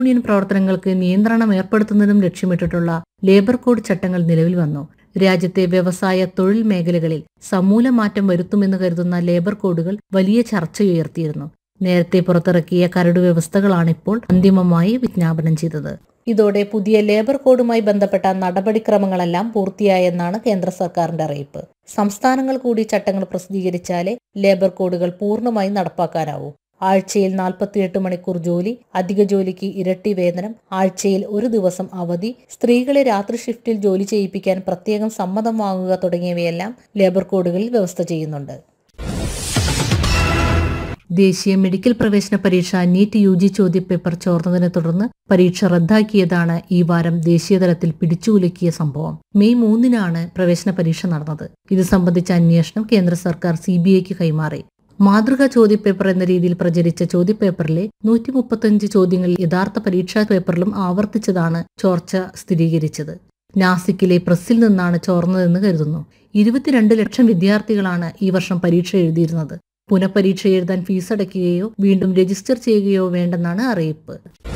union പ്രവർത്തനങ്ങൾക്ക് നിയന്ത്രണം ഏർപ്പെടുത്തുന്നതിനും ലക്ഷ്യമിട്ടിട്ടുള്ള labour code ചട്ടങ്ങൾ നിലവിൽ വന്നു രാജ്യത്തെ വ്യവസായ തൊഴിൽ മേഖലകളിൽ സമൂല മാറ്റം വരുത്തുമെന്ന് കരുതുന്ന ലേബർ കോഡുകൾ വലിയ ചർച്ചയുയർത്തിയിരുന്നു നേരത്തെ പുറത്തിറക്കിയ കരട് വ്യവസ്ഥകളാണിപ്പോൾ അന്തിമമായി വിജ്ഞാപനം ചെയ്തത് ഇതോടെ പുതിയ ലേബർ കോഡുമായി ബന്ധപ്പെട്ട നടപടിക്രമങ്ങളെല്ലാം പൂർത്തിയായെന്നാണ് കേന്ദ്ര സർക്കാരിന്റെ അറിയിപ്പ് സംസ്ഥാനങ്ങൾ കൂടി ചട്ടങ്ങൾ പ്രസിദ്ധീകരിച്ചാലേ ലേബർ കോഡുകൾ പൂർണ്ണമായി നടപ്പാക്കാനാവൂ ആഴ്ചയിൽ നാൽപ്പത്തിയെട്ട് മണിക്കൂർ ജോലി അധിക ജോലിക്ക് ഇരട്ടി വേതനം ആഴ്ചയിൽ ഒരു ദിവസം അവധി സ്ത്രീകളെ രാത്രി ഷിഫ്റ്റിൽ ജോലി ചെയ്യിപ്പിക്കാൻ പ്രത്യേകം സമ്മതം വാങ്ങുക തുടങ്ങിയവയെല്ലാം ലേബർ കോഡുകളിൽ വ്യവസ്ഥ ചെയ്യുന്നുണ്ട് ദേശീയ മെഡിക്കൽ പ്രവേശന പരീക്ഷ നീറ്റ് യു ജി ചോദ്യപേപ്പർ ചോർന്നതിനെ തുടർന്ന് പരീക്ഷ റദ്ദാക്കിയതാണ് ഈ വാരം ദേശീയതലത്തിൽ പിടിച്ചുകുലുക്കിയ സംഭവം മെയ് മൂന്നിനാണ് പ്രവേശന പരീക്ഷ നടന്നത് ഇത് സംബന്ധിച്ച അന്വേഷണം കേന്ദ്ര സർക്കാർ സി ബി ഐക്ക് കൈമാറി മാതൃകാ ചോദ്യപേപ്പർ എന്ന രീതിയിൽ പ്രചരിച്ച ചോദ്യപേപ്പറിലെ നൂറ്റി മുപ്പത്തഞ്ച് ചോദ്യങ്ങൾ യഥാർത്ഥ പരീക്ഷാ പേപ്പറിലും ആവർത്തിച്ചതാണ് ചോർച്ച സ്ഥിരീകരിച്ചത് നാസിക്കിലെ പ്രസ്സിൽ നിന്നാണ് ചോർന്നതെന്ന് കരുതുന്നു ഇരുപത്തിരണ്ട് ലക്ഷം വിദ്യാർത്ഥികളാണ് ഈ വർഷം പരീക്ഷ എഴുതിയിരുന്നത് പുനഃപരീക്ഷ എഴുതാൻ ഫീസ് അടയ്ക്കുകയോ വീണ്ടും രജിസ്റ്റർ ചെയ്യുകയോ വേണ്ടെന്നാണ് അറിയിപ്പ്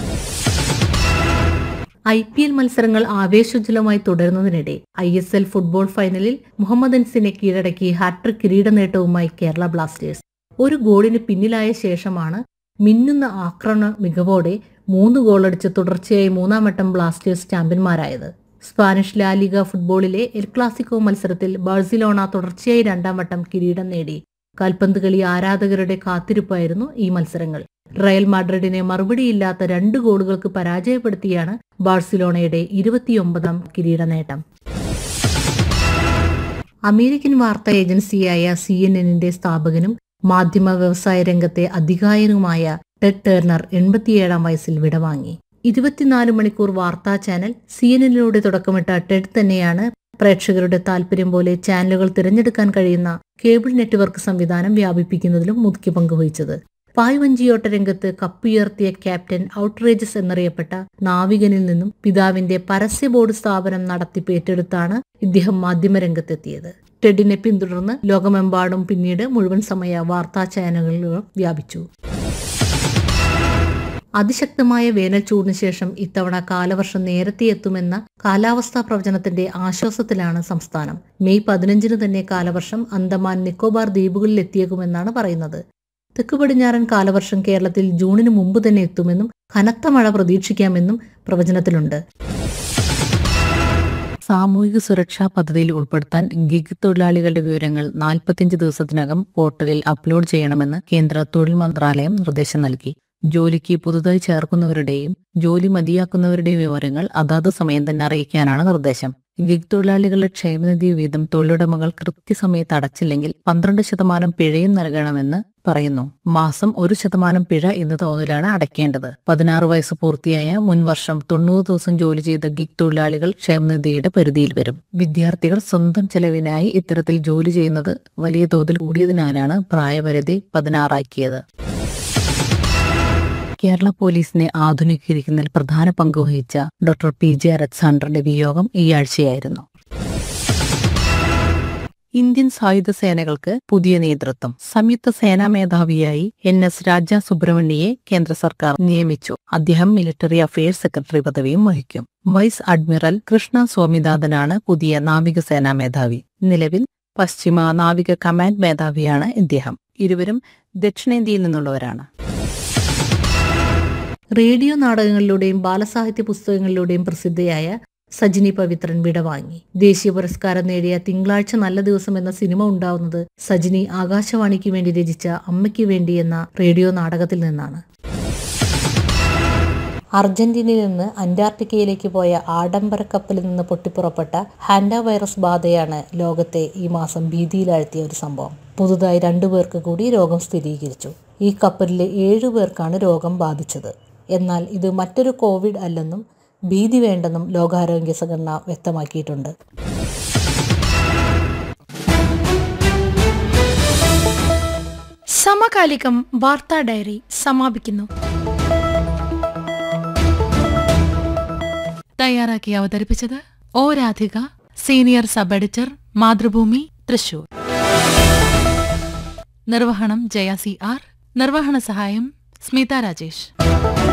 ഐ പി എൽ മത്സരങ്ങൾ ആവേശോജ്വലമായി തുടരുന്നതിനിടെ ഐ എസ് എൽ ഫുട്ബോൾ ഫൈനലിൽ മുഹമ്മദൻസിനെ കീഴടക്കി ഹാട്രിക് കിരീട നേട്ടവുമായി കേരള ബ്ലാസ്റ്റേഴ്സ് ഒരു ഗോളിന് പിന്നിലായ ശേഷമാണ് മിന്നുന്ന ആക്രമണ മികവോടെ മൂന്ന് ഗോളടിച്ച് തുടർച്ചയായി മൂന്നാം വട്ടം ബ്ലാസ്റ്റേഴ്സ് ചാമ്പ്യന്മാരായത് സ്പാനിഷ് ലാലിഗ ഫുട്ബോളിലെ എൽ ക്ലാസിക്കോ മത്സരത്തിൽ ബാഴ്സിലോണ തുടർച്ചയായി രണ്ടാം വട്ടം കിരീടം നേടി കാൽപന്ത് കളി ആരാധകരുടെ കാത്തിരിപ്പായിരുന്നു ഈ മത്സരങ്ങൾ റയൽ മാഡ്രിഡിനെ മറുപടിയില്ലാത്ത രണ്ട് ഗോളുകൾക്ക് പരാജയപ്പെടുത്തിയാണ് ബാഴ്സിലോണയുടെ ഇരുപത്തിയൊമ്പതാം കിരീട നേട്ടം അമേരിക്കൻ വാർത്താ ഏജൻസിയായ സി എൻ എന്നിന്റെ സ്ഥാപകനും മാധ്യമ വ്യവസായ രംഗത്തെ അധികായനുമായ ടെഡ് ടേർണർ എൺപത്തിയേഴാം വയസ്സിൽ വിടവാങ്ങി ഇരുപത്തിനാല് മണിക്കൂർ വാർത്താ ചാനൽ സി എൻ എന്നിലൂടെ തുടക്കമിട്ട ടെഡ് തന്നെയാണ് പ്രേക്ഷകരുടെ താല്പര്യം പോലെ ചാനലുകൾ തിരഞ്ഞെടുക്കാൻ കഴിയുന്ന കേബിൾ നെറ്റ്വർക്ക് സംവിധാനം വ്യാപിപ്പിക്കുന്നതിലും മുഖ്യ പങ്കുവഹിച്ചത് പായ്വഞ്ചിയോട്ട രംഗത്ത് കപ്പുയർത്തിയ ക്യാപ്റ്റൻ ഔട്ട്റേജസ് എന്നറിയപ്പെട്ട നാവികനിൽ നിന്നും പിതാവിന്റെ പരസ്യ ബോർഡ് സ്ഥാപനം നടത്തിപ്പേറ്റെടുത്താണ് ഇദ്ദേഹം മാധ്യമരംഗത്തെത്തിയത് ടെഡിനെ പിന്തുടർന്ന് ലോകമെമ്പാടും പിന്നീട് മുഴുവൻ സമയ വാർത്താ ചാനലുകൾ വ്യാപിച്ചു അതിശക്തമായ വേനൽ ചൂടിന് ശേഷം ഇത്തവണ കാലവർഷം നേരത്തെ എത്തുമെന്ന കാലാവസ്ഥാ പ്രവചനത്തിന്റെ ആശ്വാസത്തിലാണ് സംസ്ഥാനം മെയ് പതിനഞ്ചിന് തന്നെ കാലവർഷം അന്തമാൻ നിക്കോബാർ ദ്വീപുകളിൽ എത്തിയേക്കുമെന്നാണ് പറയുന്നത് തെക്ക് പടിഞ്ഞാറൻ കാലവർഷം കേരളത്തിൽ ജൂണിന് മുമ്പ് തന്നെ എത്തുമെന്നും കനത്ത മഴ പ്രതീക്ഷിക്കാമെന്നും പ്രവചനത്തിലുണ്ട് സാമൂഹിക സുരക്ഷാ പദ്ധതിയിൽ ഉൾപ്പെടുത്താൻ ഗിഗ് തൊഴിലാളികളുടെ വിവരങ്ങൾ നാൽപ്പത്തിയഞ്ച് ദിവസത്തിനകം പോർട്ടലിൽ അപ്ലോഡ് ചെയ്യണമെന്ന് കേന്ദ്ര തൊഴിൽ മന്ത്രാലയം നിർദ്ദേശം നൽകി ജോലിക്ക് പുതുതായി ചേർക്കുന്നവരുടെയും ജോലി മതിയാക്കുന്നവരുടെയും വിവരങ്ങൾ അതാത് സമയം തന്നെ അറിയിക്കാനാണ് നിർദ്ദേശം ഗിഗ് തൊഴിലാളികളുടെ ക്ഷേമനിധി വീതം തൊഴിലുടമകൾ കൃത്യസമയത്ത് അടച്ചില്ലെങ്കിൽ പന്ത്രണ്ട് ശതമാനം പിഴയും നൽകണമെന്ന് പറയുന്നു മാസം ഒരു ശതമാനം പിഴ എന്ന തോതിലാണ് അടയ്ക്കേണ്ടത് പതിനാറ് വയസ്സ് പൂർത്തിയായ മുൻ വർഷം തൊണ്ണൂറ് ദിവസം ജോലി ചെയ്ത ഗിഗ് തൊഴിലാളികൾ ക്ഷേമനിധിയുടെ പരിധിയിൽ വരും വിദ്യാർത്ഥികൾ സ്വന്തം ചെലവിനായി ഇത്തരത്തിൽ ജോലി ചെയ്യുന്നത് വലിയ തോതിൽ കൂടിയതിനാലാണ് പ്രായപരിധി പതിനാറാക്കിയത് കേരള പോലീസിനെ ആധുനീകരിക്കുന്നതിൽ പ്രധാന പങ്ക് വഹിച്ച ഡോക്ടർ പി ജെ അലക്സാണ്ടറിന്റെ വിയോഗം ഈ ആഴ്ചയായിരുന്നു ഇന്ത്യൻ സായുധ സേനകൾക്ക് പുതിയ നേതൃത്വം സംയുക്ത സേനാ മേധാവിയായി എൻ എസ് രാജ സുബ്രഹ്മണ്യെ കേന്ദ്ര സർക്കാർ നിയമിച്ചു അദ്ദേഹം മിലിറ്ററി അഫയേഴ്സ് സെക്രട്ടറി പദവിയും വഹിക്കും വൈസ് അഡ്മിറൽ കൃഷ്ണ സ്വാമിനാഥനാണ് പുതിയ നാവികസേനാ മേധാവി നിലവിൽ പശ്ചിമ നാവിക കമാൻഡ് മേധാവിയാണ് ഇദ്ദേഹം ഇരുവരും ദക്ഷിണേന്ത്യയിൽ നിന്നുള്ളവരാണ് റേഡിയോ നാടകങ്ങളിലൂടെയും ബാലസാഹിത്യ പുസ്തകങ്ങളിലൂടെയും പ്രസിദ്ധയായ സജിനി പവിത്രൻ വിടവാങ്ങി ദേശീയ പുരസ്കാരം നേടിയ തിങ്കളാഴ്ച നല്ല ദിവസം എന്ന സിനിമ ഉണ്ടാവുന്നത് സജിനി ആകാശവാണിക്ക് വേണ്ടി രചിച്ച അമ്മയ്ക്ക് വേണ്ടി എന്ന റേഡിയോ നാടകത്തിൽ നിന്നാണ് അർജന്റീനയിൽ നിന്ന് അന്റാർട്ടിക്കയിലേക്ക് പോയ ആഡംബര കപ്പലിൽ നിന്ന് പൊട്ടിപ്പുറപ്പെട്ട ഹാൻഡ വൈറസ് ബാധയാണ് ലോകത്തെ ഈ മാസം ഭീതിയിലാഴ്ത്തിയ ഒരു സംഭവം പുതുതായി രണ്ടു പേർക്ക് കൂടി രോഗം സ്ഥിരീകരിച്ചു ഈ കപ്പലിലെ ഏഴു പേർക്കാണ് രോഗം ബാധിച്ചത് എന്നാൽ ഇത് മറ്റൊരു കോവിഡ് അല്ലെന്നും ഭീതി വേണ്ടെന്നും ലോകാരോഗ്യ സംഘടന വ്യക്തമാക്കിയിട്ടുണ്ട് സമകാലികം വാർത്താ ഡയറി സമാപിക്കുന്നു തയ്യാറാക്കി അവതരിപ്പിച്ചത് O Radhika senior sub editor Mathrubhumi Thrissur നിർവഹണം ജയ സി ആർ നിർവഹണ സഹായം സ്മിത രാജേഷ്